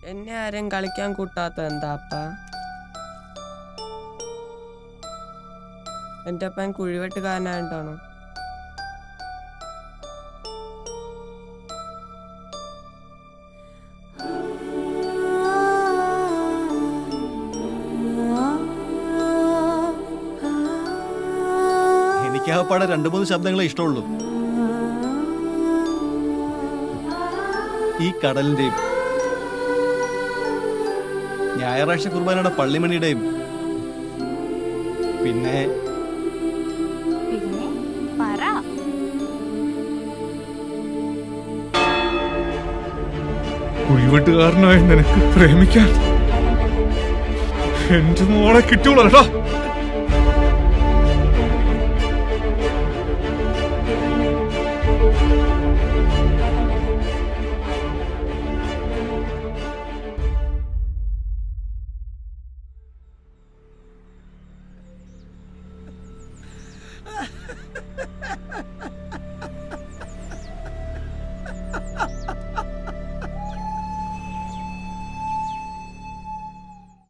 എന്നെ ആരും കളിക്കാൻ കൂട്ടാത്ത എന്താ അപ്പ എന്റെ അപ്പൻ കുഴിവെട്ടുകാരനായിട്ടാണോ എനിക്കാകപ്പാടെ രണ്ടു മൂന്ന് ശബ്ദങ്ങളെ ഇഷ്ടമുള്ളൂ ഈ കടലിന്റെയും ഞായറാഴ്ച കുർബാനയുടെ പള്ളിമണിയുടെയും പിന്നെ പിന്നെ പറ കുഴിവെട്ടുകാരനായ നിനക്ക് പ്രേമിക്കാൻ എന്റെ മോളെ കിട്ടിയോളാ